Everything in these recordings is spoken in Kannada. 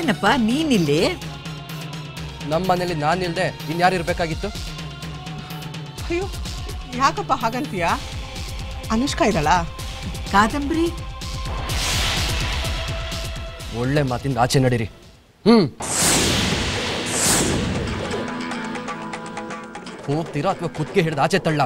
ಏನಪ್ಪ ನೀನಿಲ್ಲಿ ನಮ್ಮ ಮನೇಲಿ ನಾನಿಲ್ದೆ ಇನ್ಯಾರು ಇರಬೇಕಾಗಿತ್ತು ಅಯ್ಯೋ ಯಾಕಪ್ಪ ಹಾಗಂತೀಯ ಅನುಷ್ಕಾ ಇದ್ದಾಳ ಕಾದಂಬರಿ ಒಳ್ಳೆ ಮಾತಿಂದ ಆಚೆ ನಡೀರಿ ಹ್ಮ್ ಹೋಗ್ತೀರಾ ಅಥವಾ ಕುತ್ತಿಗೆ ಹಿಡಿದು ಆಚೆ ತಳ್ಳ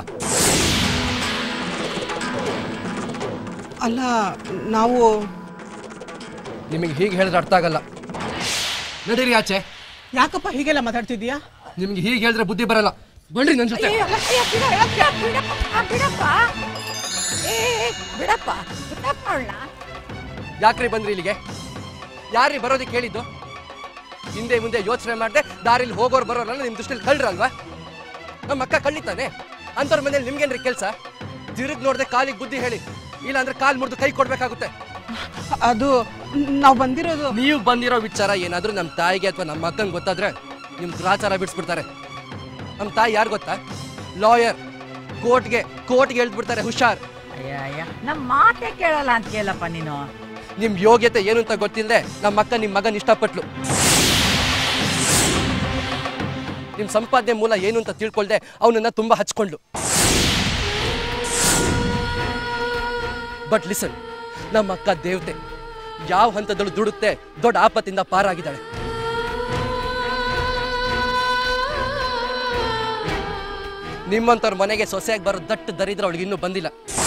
ಅಲ್ಲ ನಾವು ನಿಮಗೆ ಹೀಗೆ ಹೇಳಿದ್ರೆ ಅರ್ಥ ಆಗಲ್ಲ ನಡೀರಿ ಆಚೆ ಯಾಕಪ್ಪ ಹೀಗೆಲ್ಲ ಮಾತಾಡ್ತಿದ್ಯಾ ನಿಮ್ಗೆ ಹೀಗೆ ಹೇಳಿದ್ರೆ ಬುದ್ಧಿ ಬರಲ್ಲ ಬನ್ರಿ ನನ್ನ ಜೊತೆ ಬಿಡಪ್ಪ ಏ ಬಿಡಪ್ಪ ಬಿಡಪ್ಪ ಅವ್ಳನ್ನ ಯಾಕ್ರಿ ಬಂದ್ರಿ ಇಲ್ಲಿಗೆ ಯಾರೀ ಬರೋದಕ್ಕೆ ಹೇಳಿದ್ದು ಹಿಂದೆ ಮುಂದೆ ಯೋಚನೆ ಮಾಡದೆ ದಾರಿಲಿ ಹೋಗೋರು ಬರೋರಲ್ಲ ನಿಮ್ಮ ದೃಷ್ಟಿಲಿ ಕಳ್ರಲ್ವಾ ನಮ್ಮ ಅಕ್ಕ ಕಳ್ಳಿತಾನೆ ಅಂಥವ್ರ ಮನೇಲಿ ನಿಮ್ಗೇನ್ರಿ ಕೆಲಸ ತಿರುಗಿ ನೋಡ್ದೆ ಕಾಲಿಗೆ ಬುದ್ಧಿ ಹೇಳಿ ಇಲ್ಲ ಅಂದ್ರೆ ಕಾಲ್ ಮುರಿದು ಕೈ ಕೊಡ್ಬೇಕಾಗುತ್ತೆ ಅದು ನಾವು ಬಂದಿರೋದು ನೀವು ಬಂದಿರೋ ವಿಚಾರ ಏನಾದ್ರೂ ನಮ್ಮ ತಾಯಿಗೆ ಅಥವಾ ನಮ್ಮ ಅಕ್ಕಂಗೆ ಗೊತ್ತಾದ್ರೆ ನಿಮ್ ಗ್ರಾಚಾರ ಬಿಡಿಸ್ಬಿಡ್ತಾರೆ ನಮ್ಮ ತಾಯಿ ಯಾರು ಗೊತ್ತಾ ಲಾಯರ್ ಕೋರ್ಟ್ಗೆ ಕೋರ್ಟ್ಗೆ ಹೇಳ್ಬಿಡ್ತಾರೆ ಹುಷಾರ್ ಅಯ್ಯ ಅಯ್ಯ ನಮ್ಮ ಮಾತೇ ಕೇಳಲ್ಲ ಅಂತ ಕೇಳಪ್ಪ ನೀನು ನಿಮ್ ಯೋಗ್ಯತೆ ಏನು ಅಂತ ಗೊತ್ತಿಲ್ಲದೆ ನಮ್ಮ ಅಕ್ಕ ನಿಮ್ಮ ಮಗನ ಇಷ್ಟಪಟ್ಲು ನಿಮ್ ಸಂಪಾದನೆ ಮೂಲ ಏನು ಅಂತ ತಿಳ್ಕೊಳ್ದೆ ಅವನನ್ನ ತುಂಬಾ ಹಚ್ಕೊಂಡ್ಲು ಬಟ್ ಲಿಸನ್ ನಮ್ಮ ಅಕ್ಕ ದೇವತೆ ಯಾವ ಹಂತದಲ್ಲೂ ದುಡುತ್ತೆ ದೊಡ್ಡ ಆಪತ್ತಿಂದ ಪಾರಾಗಿದ್ದಾಳೆ ನಿಮ್ಮಂತವ್ರ ಮನೆಗೆ ಸೊಸೆಯಾಗಿ ಬರೋ ದಟ್ಟ ದರಿದ್ರ ಅವಳಿಗೆ ಇನ್ನೂ ಬಂದಿಲ್ಲ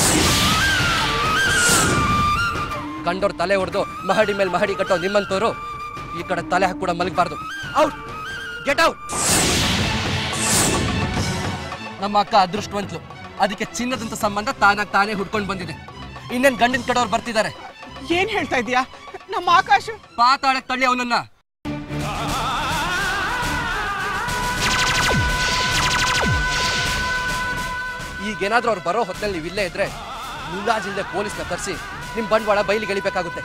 ಕಂಡೋರ್ ತಲೆ ಹೊಡೆದು ಮಹಡಿ ಮೇಲೆ ಮಹಡಿ ಕಟ್ಟೋ ನಿಮ್ಮಂತವ್ರು ಈ ಕಡೆ ತಲೆ ಹಾಕಿ ಕೂಡ ಮಲಗಬಾರ್ದು ಔಟ್ ಗೆಟ್ ಔಟ್ ನಮ್ಮ ಅಕ್ಕ ಅದೃಷ್ಟವಂತಲು ಅದಕ್ಕೆ ಚಿನ್ನದಂತ ಸಂಬಂಧ ತಾನಾಗಿ ತಾನೇ ಹುಡ್ಕೊಂಡು ಬಂದಿದೆ ಇನ್ನೇನ್ ಗಂಡಿನ ಕಡೆಯವ್ರು ಬರ್ತಿದ್ದಾರೆ ಏನ್ ಹೇಳ್ತಾ ಇದೀಯಾ ನಮ್ಮ ಆಕಾಶ ಪಾತಾಳಕ್ಕೆ ತಳ್ಳಿ ಅವನನ್ನ ಈಗೇನಾದ್ರೂ ಅವ್ರು ಬರೋ ಹೊತ್ತಲ್ಲಿ ನೀವು ಇಲ್ಲೇ ಇದ್ರೆ ಮುಲಾಜಿಲ್ದೆ ಪೊಲೀಸ್ನ ಕರೆಸಿ ನಿಮ್ಮ ಬಂಡವಾಳ ಬಯಲಿಗೆ ಎಳಿಬೇಕಾಗುತ್ತೆ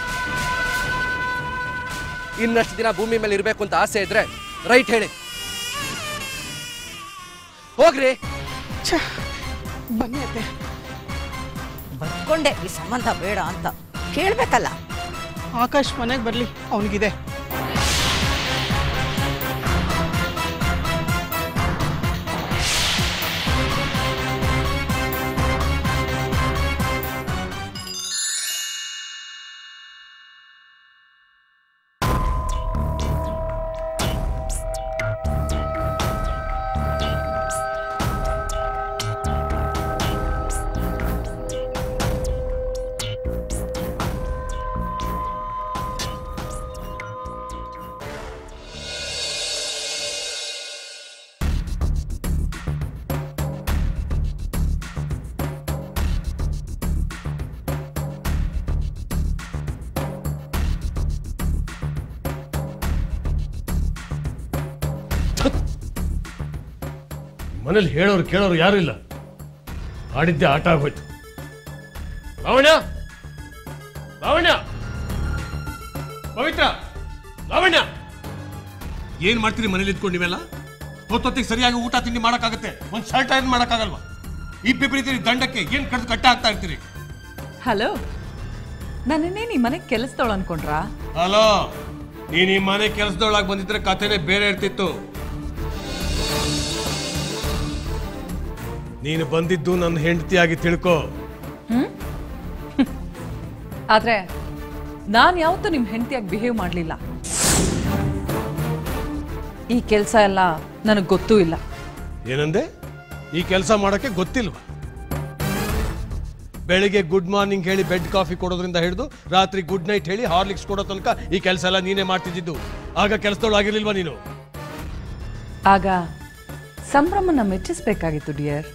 ಇನ್ನಷ್ಟು ದಿನ ಭೂಮಿ ಮೇಲೆ ಇರಬೇಕು ಅಂತ ಆಸೆ ಇದ್ರೆ ರೈಟ್ ಹೇಳಿ ಹೋಗ್ರಿ ಛ, ಬನ್ನಿ ಅತ್ತೆ ಬರ್ಕೊಂಡೆ ಈ ಸಂಬಂಧ ಬೇಡ ಅಂತ ಕೇಳ್ಬೇಕಲ್ಲ ಆಕಾಶ್ ಮನೆಗೆ ಬರ್ಲಿ ಅವನಿಗಿದೆ ಮನೇಲಿ ಹೇಳೋರು ಕೇಳೋರು ಯಾರು ಇಲ್ಲ ಆಡಿದ್ದೆ ಆಟ ಆಗೋಯ್ತು ಲಾವಣ್ಯ ಲಾವಣ್ಯ ಪವಿತ್ರ ಲಾವಣ್ಯ ಏನ್ ಮಾಡ್ತೀರಿ ಮನೇಲಿ ಇದ್ಕೊಂಡು ನೀವೆಲ್ಲ ಹೊತ್ತೊತ್ತಿಗೆ ಸರಿಯಾಗಿ ಊಟ ತಿಂಡಿ ಮಾಡಕ್ಕಾಗತ್ತೆ ಒಂದ್ ಶರ್ಟ್ ಐರನ್ ಮಾಡಕ್ಕಾಗಲ್ವಾ ಈ ಪಿಪ್ರಿತೀರಿ ದಂಡಕ್ಕೆ ಏನ್ ಕಡ್ದು ಕಟ್ಟ ಹಾಕ್ತಾ ಇರ್ತೀರಿ ಹಲೋ ನನ್ನನ್ನೇ ನಿಮ್ಮ ಮನೆಗೆ ಕೆಲಸದವಳು ಅನ್ಕೊಂಡ್ರಾ ಹಲೋ ನೀನ್ ಈ ಮನೆ ಕೆಲಸದೊಳಗೆ ಬಂದಿದ್ರೆ ಕಥೆನೇ ಬೇರೆ ಇರ್ತಿತ್ತು ನೀನು ಬಂದಿದ್ದು ನನ್ನ ಹೆಂಡತಿಯಾಗಿ ತಿಳ್ಕೊ ಆದ್ರೆ ನಾನು ಯಾವತ್ತೂ ನಿಮ್ಮ ಹೆಂಡತಿಯಾಗಿ ಬಿಹೇವ್ ಮಾಡಲಿಲ್ಲ ಈ ಕೆಲಸ ಎಲ್ಲ ನನಗೆ ಗೊತ್ತೂ ಇಲ್ಲ ಏನಂದೆ ಈ ಕೆಲಸ ಮಾಡಕ್ಕೆ ಗೊತ್ತಿಲ್ವಾ ಬೆಳಿಗ್ಗೆ ಗುಡ್ ಮಾರ್ನಿಂಗ್ ಹೇಳಿ ಬೆಡ್ ಕಾಫಿ ಕೊಡೋದ್ರಿಂದ ಹಿಡಿದು ರಾತ್ರಿ ಗುಡ್ ನೈಟ್ ಹೇಳಿ ಹಾರ್ಲಿಕ್ಸ್ ಕೊಡೋ ತನಕ ಈ ಕೆಲಸ ಎಲ್ಲ ನೀನೇ ಮಾಡ್ತಿದ್ದಿದ್ದು ಆಗ ಕೆಲಸದೊಳು ಆಗಿರ್ಲಿಲ್ವಾ ನೀನು ಆಗ ಸಂಭ್ರಮನ ಮೆಚ್ಚಿಸ್ಬೇಕಾಗಿತ್ತು ಡಿಯರ್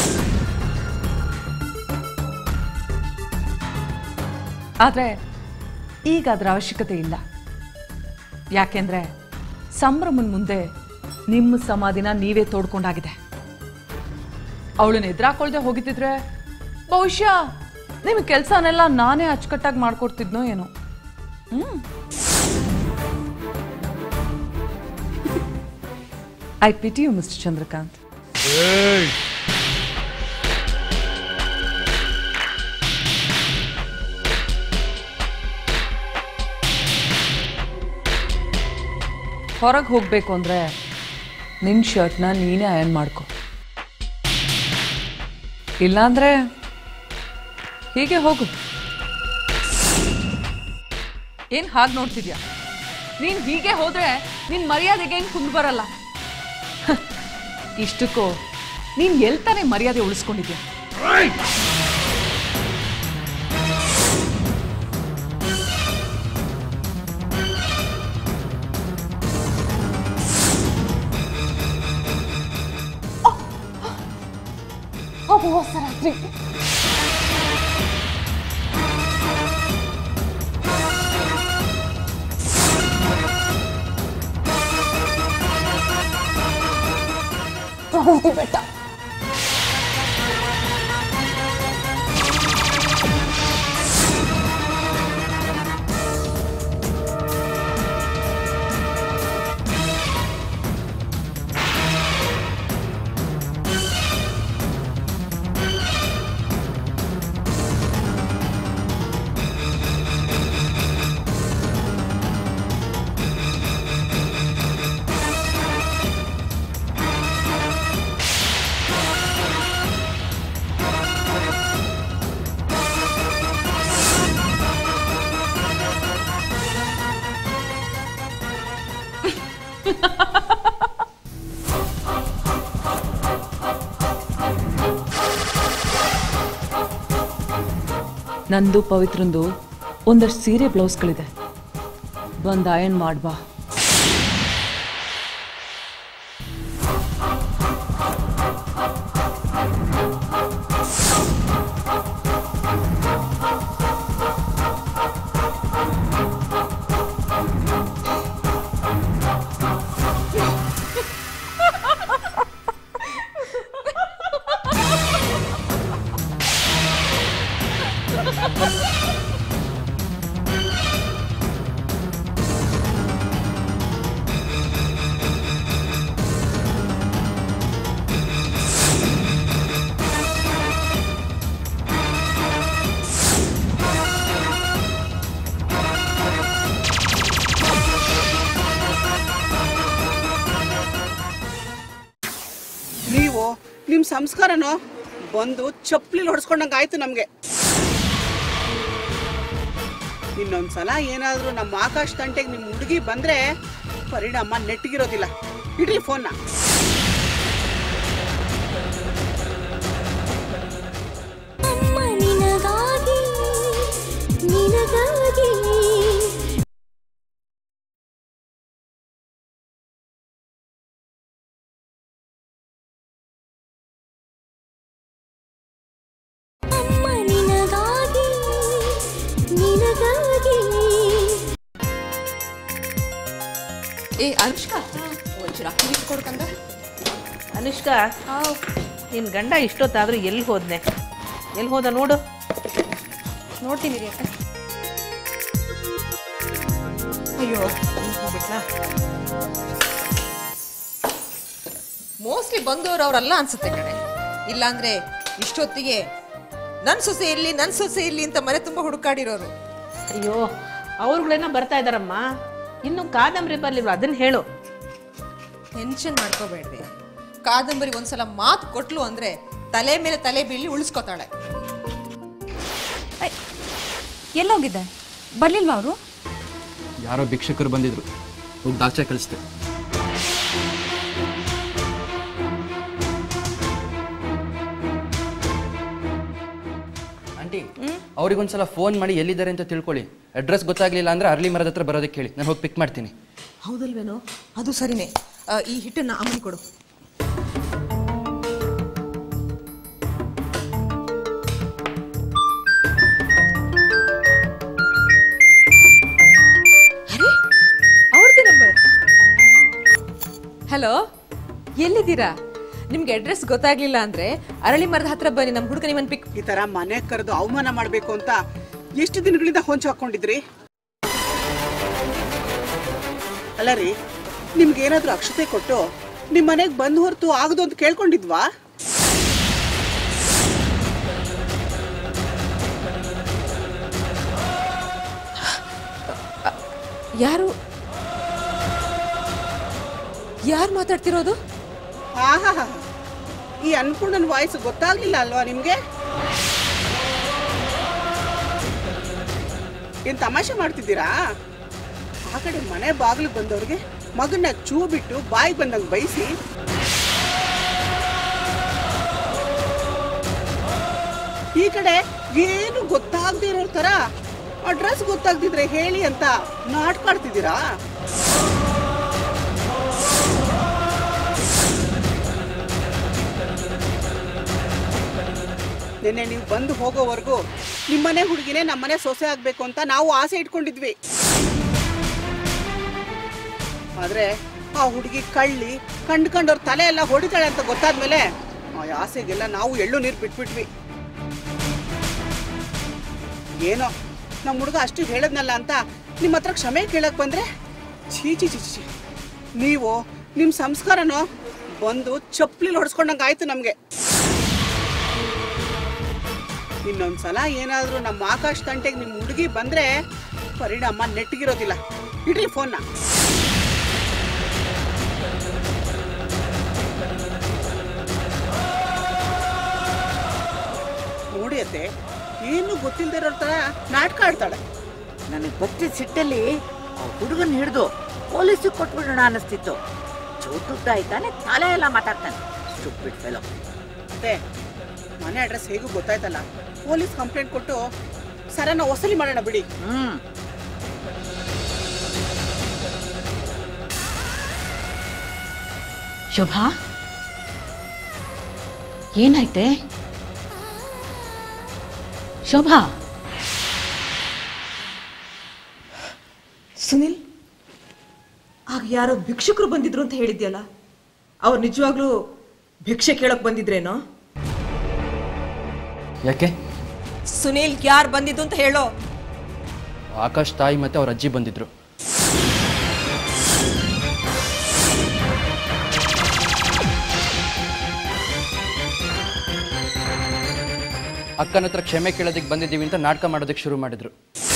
ಆದ್ರೆ ಈಗ ಅದರ ಅವಶ್ಯಕತೆ ಇಲ್ಲ ಯಾಕೆಂದ್ರೆ ಸಂಭ್ರಮನ್ ಮುಂದೆ ನಿಮ್ಮ ಸಮಾಧಿನ ನೀವೇ ತೋಡ್ಕೊಂಡಾಗಿದೆ ಅವಳನ್ನ ಎದುರಾಕೊಳ್ದೆ ಹೋಗಿದ್ದಿದ್ರೆ ಬಹುಶಃ ನಿಮ್ಮ ಕೆಲಸನೆಲ್ಲ ನಾನೇ ಅಚ್ಚುಕಟ್ಟಾಗಿ ಮಾಡ್ಕೊಡ್ತಿದ್ನೋ ಏನೋ hmm I pity you Mister Chandrakant ಏಯ್! ಹೊರಗೆ ಹೋಗಬೇಕು ಅಂದರೆ ನಿನ್ನ ಶರ್ಟ್ನ ನೀನೇ ಅಯನ್ ಮಾಡ್ಕೊ ಇಲ್ಲಾಂದರೆ ಹೀಗೆ ಹೋಗು ಏನು ಹಾಗೆ ನೋಡ್ತಿದ್ಯಾ ನೀನು ಹೀಗೆ ಹೋದರೆ ನಿನ್ನ ಮರ್ಯಾದೆಗೆ ಹೆಂಗೆ ಕುಂದು ಬರಲ್ಲ ಹ, ಇಷ್ಟಕ್ಕೂ ನೀನು ಎಲ್ತಾನೆ ಮರ್ಯಾದೆ ಉಳಿಸ್ಕೊಂಡಿದ್ಯಾ ನಂದು ಪವಿತ್ರಂದು ಒಂದಷ್ಟು ಸೀರೆ ಬ್ಲೌಸ್ಗಳಿದೆ ಬಂದು ಅಯನ್ ಮಾಡ್ಬಾ ನೀವು ನಿಮ್ಮ ಸಂಸ್ಕಾರನೋ ಬಂದು ಚಪ್ಪಲಿ ಹೊಡ್ಸ್ಕೊಂಡಂಗೆ ಆಯ್ತು ನಮಗೆ ಇನ್ನೊಂದ್ಸಲ ಏನಾದರೂ ನಮ್ಮ ಆಕಾಶ್ ತಂಟೆಗೆ ನಿಮ್ಮ ಹುಡುಗಿ ಬಂದ್ರೆ ಪರಿಣಾಮ ನೆಟ್ಟಿಗಿರೋದಿಲ್ಲ ಇಡ್ರಿ ಫೋನ್ನ ಅಮ್ಮ ನಿನಗಾಗಿ ನಿನಗಾಗಿ ಅಮ್ಮ ನಿನಗಾಗಿ ನಿನಗಾಗಿ ಏ ಅನುಷ್ಕಾ ಒಂಚೂರು ಅಕ್ಕಿ ಬಿಟ್ಟು ಕೊಡ್ಕಂದ ಅನುಷ್ಕಾ ನಿನ್ನ ಗಂಡ ಇಷ್ಟೊತ್ತಾದ್ರೂ ಎಲ್ಲಿ ಹೋದ್ನೆ ಎಲ್ಲಿ ಹೋದ ನೋಡು ನೋಡ್ತೀನಿ ರೀ ಅಕ್ಕ ಅಯ್ಯೋ ಹೋಗ್ಬಿಟ್ಲಾ ಮೋಸ್ಟ್ಲಿ ಬಂದವರು ಅವರಲ್ಲ ಅನ್ಸುತ್ತೆ ಕಣೆ ಇಲ್ಲಾಂದ್ರೆ ಇಷ್ಟೊತ್ತಿಗೆ ನನ್ನ ಸೊಸೆ ಇರ್ಲಿ ನನ್ನ ಸೊಸೆ ಇರ್ಲಿ ಅಂತ ಮನೆ ತುಂಬ ಹುಡುಕಾಡಿರೋರು ಅಯ್ಯೋ ಅವ್ರುಗಳೇನೋ ಬರ್ತಾ ಇದಾರಮ್ಮ ಇನ್ನು ಕಾದಂಬರಿ ಬರ್ಲಿಲ್ವ ಅದನ್ನ ಹೇಳು ಟೆನ್ಷನ್ ಮಾಡ್ಕೋಬೇಡ್ರಿ ಕಾದಂಬರಿ ಒಂದ್ಸಲ ಮಾತು ಕೊಟ್ಲು ಅಂದ್ರೆ ತಲೆ ಮೇಲೆ ತಲೆ ಬೀಳಿ ಉಳಿಸ್ಕೊತಾಳೆ ಎಲ್ಲೋಗಿದ್ದೆ ಬರ್ಲಿಲ್ವಾ ಅವರು ಯಾರೋ ಭಿಕ್ಷಕರು ಬಂದಿದ್ರು ಹೋಗಿ ಡಾಕ್ಟ್ರೆ ಕಳಿಸ್ದೆ ಆಂಟಿ ಅವ್ರಿಗೊಂದ್ಸಲ ಫೋನ್ ಮಾಡಿ ಎಲ್ಲಿದ್ದಾರೆ ಅಂತ ತಿಳ್ಕೊಳ್ಳಿ ಅಡ್ರೆಸ್ ಗೊತ್ತಾಗ್ಲಿಲ್ಲ ಅಂದ್ರೆ ಅರ್ಲಿ ಮರದ ಹತ್ರ ಬರೋದಕ್ಕೆ ಹೇಳಿ ನಾನು ಹೋಗಿ ಪಿಕ್ ಮಾಡ್ತೀನಿ ಹೌದಲ್ವೇನೋ ಅದು ಸರಿನೇ ಆ, ಈ ಹಿಟ್ಟನ್ನ ಅಮ್ಮನಿ ಕೊಡು ಅವ್ರದ್ದು ನಂಬರ್ ಹಲೋ ಎಲ್ಲಿದ್ದೀರಾ ನಿಮ್ಗೆ ಅಡ್ರೆಸ್ ಗೊತ್ತಾಗ್ಲಿಲ್ಲ ಅಂದ್ರೆ ಅರಳಿ ಮರದ ಹತ್ರ ಬನ್ನಿ ನಮ್ಮ ಹುಡುಗ ನಿಮ್ಮನ್ನು ಪಿಕ್ ಈ ತರ ಮನೆ ಕರೆದು ಅವಮಾನ ಮಾಡಬೇಕು ಅಂತ ಎಷ್ಟು ದಿನಗಳಿಂದ ಹೊಂಚು ಹಾಕೊಂಡಿದ್ರಿ ಅಲ್ಲ ರೀ ನಿಮ್ಗೆ ಏನಾದ್ರೂ ಅಕ್ಷತೆ ಕೊಟ್ಟು ನಿಮ್ಮ ಮನೆಗೆ ಬಂದು ಹೊರತು ಆಗದು ಅಂತ ಕೇಳ್ಕೊಂಡಿದ್ವಾ ಯಾರು ಯಾರು ಮಾತಾಡ್ತಿರೋದು ಆಹಾ ಈ ಅನ್ಪೂರ್ಣನ ವಾಯ್ಸ್ ಗೊತ್ತಾಗ್ಲಿಲ್ಲ ಅಲ್ವಾ ನಿಮ್ಗೆ ಏನ್ ತಮಾಷೆ ಮಾಡ್ತಿದ್ದೀರಾ ಆ ಕಡೆ ಮನೆ ಬಾಗಿಲು ಬಂದವ್ರಿಗೆ ಮಗನ್ನ ಚೂ ಬಿಟ್ಟು ಬಾಯಿ ಬಂದಂಗೆ ಬೈಸಿ ಈ ಕಡೆ ಏನು ಗೊತ್ತಾಗದೇ ಇರೋ ತರ ಅಡ್ರೆಸ್ ಗೊತ್ತಾಗ್ದಿದ್ರೆ ಹೇಳಿ ಅಂತ ನಾಟಕ ಆಡ್ತಿದ್ದೀರಾ ನಿನ್ನೆ ನೀವು ಬಂದು ಹೋಗೋವರೆಗೂ ನಿಮ್ಮನೆ ಹುಡುಗಿನೇ ನಮ್ಮನೆ ಸೊಸೆ ಆಗ್ಬೇಕು ಅಂತ ನಾವು ಆಸೆ ಇಟ್ಕೊಂಡಿದ್ವಿ ಆದ್ರೆ ಆ ಹುಡುಗಿ ಕಳ್ಳಿ ಕಂಡ್ಕೊಂಡವ್ರ ತಲೆ ಎಲ್ಲ ಹೊಡಿತಾಳೆ ಅಂತ ಗೊತ್ತಾದ್ಮೇಲೆ ಆ ಆಸೆಗೆಲ್ಲ ನಾವು ಎಳ್ಳು ನೀರು ಬಿಟ್ಬಿಟ್ವಿ ಏನೋ ನಮ್ಮ ಹುಡುಗ ಅಷ್ಟು ಹೇಳದ್ನಲ್ಲ ಅಂತ ನಿಮ್ಮ ಹತ್ರ ಕ್ಷಮೆ ಕೇಳಕ್ ಬಂದ್ರೆ ಛೀ ಛೀ ಛೀ ಛೀ ನೀವು ನಿಮ್ಮ ಸಂಸ್ಕಾರನೋ ಬಂದು ಚಪ್ಪಲಿ ಹೊಡ್ಸ್ಕೊಂಡಂಗೆ ಆಯ್ತು ನಮಗೆ ಇನ್ನೊಂದ್ಸಲ ಏನಾದರೂ ನಮ್ಮ ಆಕಾಶ್ ತಂಟೆಗೆ ನಿಮ್ಮ ಹುಡುಗಿ ಬಂದ್ರೆ ಪರಿಣಾಮ ನೆಟ್ಟಿಗಿರೋದಿಲ್ಲ ಇಡ್ರಿ ಫೋನ್ನ ನೋಡಿ ಅತ್ತೆ ಏನು ಗೊತ್ತಿಲ್ಲದೆ ಇರೋ ಥರ ನಾಟಕ ಆಡ್ತಾಳೆ ನನಗೆ ಬತ್ತಿದ ಸಿಟ್ಟಲ್ಲಿ ಹುಡುಗನ್ ಹಿಡಿದು ಪೊಲೀಸಿಗೆ ಕೊಟ್ಬಿಡೋಣ ಅನಿಸ್ತಿತ್ತು ಚೋಟುದ್ದ ಆಯ್ತಾನೆ ತಲೆ ಎಲ್ಲ ಮಾತಾಡ್ತಾನೆ ಸ್ಟುಪಿಡ್ ಫೆಲೋ ಅತ್ತೆ ಮನೆ ಅಡ್ರೆಸ್ ಹೇಗೂ ಗೊತ್ತಾಯ್ತಲ್ಲ ಪೊಲೀಸ್ ಕಂಪ್ಲೇಂಟ್ ಕೊಟ್ಟು ಸರನ ವಸೂಲಿ ಮಾಡೋಣ ಬಿಡಿ ಹ್ಮ್ ಶೋಭಾ ಏನಾಯ್ತೆ ಶೋಭಾ ಸುನಿಲ್ ಆಗ ಯಾರೋ ಭಿಕ್ಷುಕರು ಬಂದಿದ್ರು ಅಂತ ಹೇಳಿದ್ಯಲ್ಲ ಅವ್ರು ನಿಜವಾಗ್ಲೂ ಭಿಕ್ಷೆ ಕೇಳಕ್ ಬಂದಿದ್ರೇನೋ ಯಾಕೆ ಸುನಿಲ್ ಯಾರು ಬಂದಿದ್ದು ಅಂತ ಹೇಳೋ ಆಕಾಶ್ ತಾಯಿ ಮತ್ತೆ ಅವ್ರ ಅಜ್ಜಿ ಬಂದಿದ್ರು ಅಕ್ಕನ ಹತ್ರ ಕ್ಷಮೆ ಕೇಳೋದಕ್ಕೆ ಬಂದಿದ್ದೀವಿ ಅಂತ ನಾಟಕ ಮಾಡೋದಕ್ಕೆ ಶುರು ಮಾಡಿದ್ರು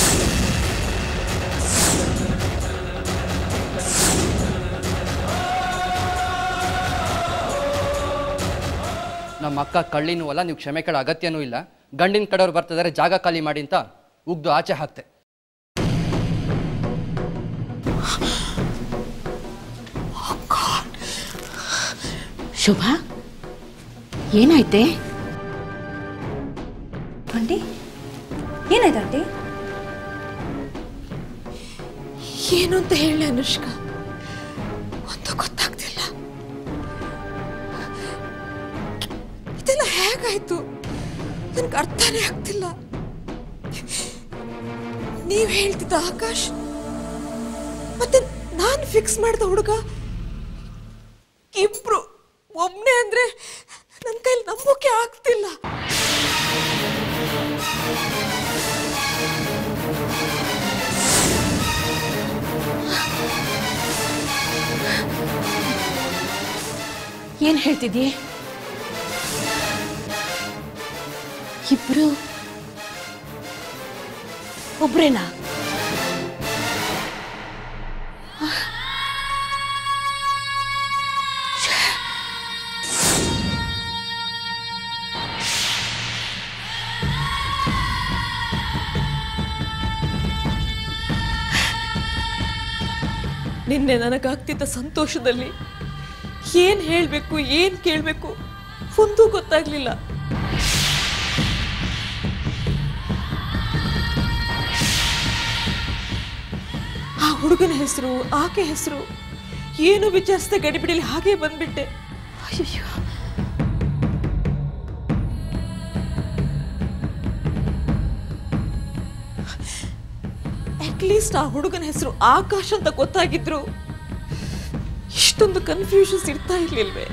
ನಮ್ಮ ಅಕ್ಕ ಕಳ್ಳಿನೂ ಅಲ್ಲ ನೀವು ಕ್ಷಮೆ ಕೇಳೋ ಅಗತ್ಯನೂ ಇಲ್ಲ ಗಂಡಿನ ಕಡೆಯವ್ರು ಬರ್ತಿದ್ದಾರೆ ಜಾಗ ಖಾಲಿ ಮಾಡಿ ಅಂತ ಉಗ್ದು ಆಚೆ ಹಾಕ್ತೆ ಶೋಭಾ ಏನಾಯ್ತೆ ಆಂಟಿ ಏನಾಯ್ತು ಆಂಟಿ ಏನು ಅಂತ ಹೇಳಿ ಅನುಷ್ಕಾ ಒಂದು ಗೊತ್ತಾಗ್ತಿಲ್ಲ ಇದೆಲ್ಲ ಹೇಗಾಯ್ತು ನನ್ಗೆ ಅರ್ಥನೇ ಆಗ್ತಿಲ್ಲ ನೀವ್ ಹೇಳ್ತಿದ್ದ ಆಕಾಶ್ ಮತ್ತೆ ನಾನು ಫಿಕ್ಸ್ ಮಾಡಿದ ಹುಡುಗ ಇಬ್ರು ಒಬ್ನೇ ಅಂದ್ರೆ ನನ್ನ ಕೈಲಿ ನಂಬೋಕೆ ಆಗ್ತಿಲ್ಲ ಏನ್ ಹೇಳ್ತಿದ್ಯೆ ಇಬ್ರು ಒಬ್ರೇನಾ ನಿನ್ನೆ ನನಗಾಗ್ತಿದ್ದ ಸಂತೋಷದಲ್ಲಿ ಏನ್ ಹೇಳ್ಬೇಕು ಏನ್ ಕೇಳ್ಬೇಕು ಒಂದೂ ಗೊತ್ತಾಗ್ಲಿಲ್ಲ ಆ ಹುಡುಗನ ಹೆಸರು ಆಕೆ ಹೆಸರು ಏನು ವಿಚಾರಿಸದೆ ಗಡಿಬಿಡಿಲಿ ಹಾಗೆ ಬಂದ್ಬಿಟ್ಟೆ ಅಯ್ಯೋ ಅಟ್ಲೀಸ್ಟ್ ಆ ಹುಡುಗನ ಹೆಸರು ಆಕಾಶ್ ಅಂತ ಗೊತ್ತಾಗಿದ್ರು ಇಷ್ಟೊಂದು ಕನ್ಫ್ಯೂಷನ್ಸ್ ಇರ್ತಾ ಇರ್ಲಿಲ್ವೇ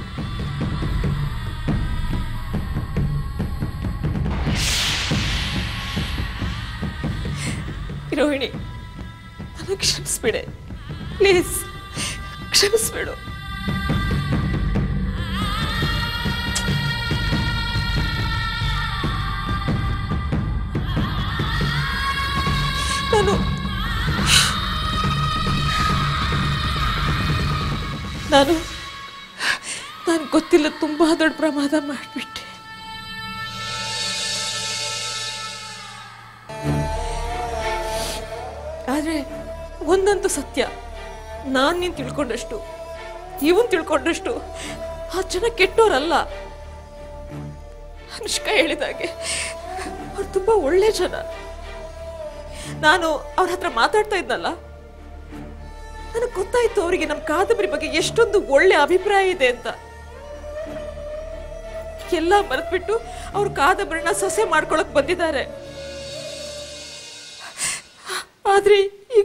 ರೋಹಿಣಿ ನನಗೆ ಕ್ಷಮಿಸ್ಬಿಡೆ ಪ್ಲೀಸ್ ಕ್ಷಮಿಸ್ಬಿಡು ನಾನು ನಾನು ನಾನು ಗೊತ್ತಿಲ್ಲ ತುಂಬ ದೊಡ್ಡ ಪ್ರಮಾದ ಮಾಡಿಬಿಟ್ಟೆ ಆದರೆ ಒಂದಂತೂ ಸತ್ಯ ನಾನು ನೀನು ತಿಳ್ಕೊಂಡಷ್ಟು ಇವನ್ ತಿಳ್ಕೊಂಡಷ್ಟು ಆ ಜನ ಕೆಟ್ಟೋರಲ್ಲ ಅನುಷ್ಕಾ ಹೇಳಿದಾಗೆ ಅವ್ರು ತುಂಬ ಒಳ್ಳೆ ಜನ ನಾನು ಅವ್ರ ಹತ್ರ ಮಾತಾಡ್ತಾ ಇದ್ನಲ್ಲ ನನಗೆ ಗೊತ್ತಾಯ್ತು ಅವರಿಗೆ ನಮ್ಮ ಕಾದಂಬರಿ ಬಗ್ಗೆ ಎಷ್ಟೊಂದು ಒಳ್ಳೆ ಅಭಿಪ್ರಾಯ ಇದೆ ಅಂತ ಎಲ್ಲ ಮರೆತ್ಬಿಟ್ಟು ಅವ್ರ ಕಾದಂಬರಿನ ಸೊಸೆ ಮಾಡ್ಕೊಳಕ್ ಬಂದಿದ್ದಾರೆ ಆದ್ರೆ ಈಗ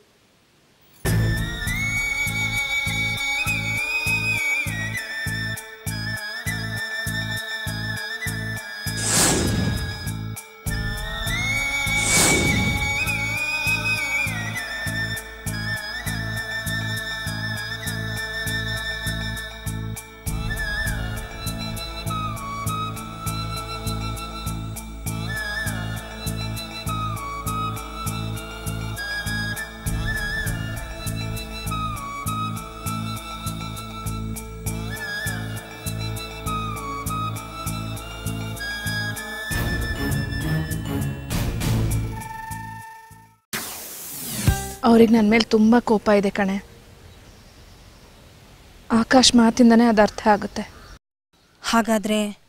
ಅವ್ರಿಗೆ ನನ್ನ ಮೇಲೆ ತುಂಬ ಕೋಪ ಇದೆ ಕಣೆ ಆಕಾಶ್ ಮಾತಿಂದನೇ ಅದು ಅರ್ಥ ಆಗುತ್ತೆ ಹಾಗಾದ್ರೆ